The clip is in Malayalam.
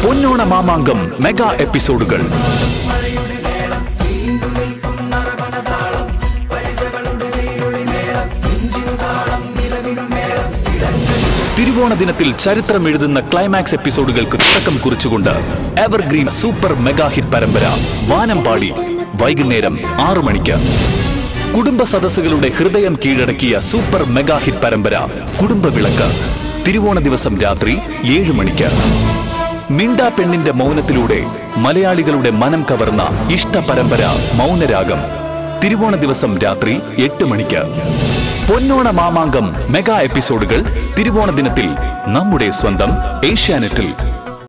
പൊന്നോണ മാമാങ്കം മെഗാ എപ്പിസോഡുകൾ തിരുവോണ ദിനത്തിൽ ചരിത്രം എഴുതുന്ന ക്ലൈമാക്സ് എപ്പിസോഡുകൾക്ക് തുടക്കം കുറിച്ചുകൊണ്ട് എവർഗ്രീൻ സൂപ്പർ മെഗാ ഹിറ്റ് പരമ്പര വാനമ്പാടി വൈകുന്നേരം ആറു മണിക്ക് കുടുംബ സദസ്സുകളുടെ ഹൃദയം കീഴടക്കിയ സൂപ്പർ മെഗാ ഹിറ്റ് പരമ്പര കുടുംബവിളക്ക് തിരുവോണ ദിവസം രാത്രി ഏഴ് മണിക്ക് മിണ്ടാ പെണ്ണിന്റെ മൗനത്തിലൂടെ മലയാളികളുടെ മനം കവർന്ന ഇഷ്ട പരമ്പര മൗനരാഗം തിരുവോണ ദിവസം രാത്രി എട്ട് മണിക്ക് പൊന്നോണ മാമാങ്കം മെഗാ എപ്പിസോഡുകൾ തിരുവോണ ദിനത്തിൽ നമ്മുടെ സ്വന്തം ഏഷ്യാനെറ്റിൽ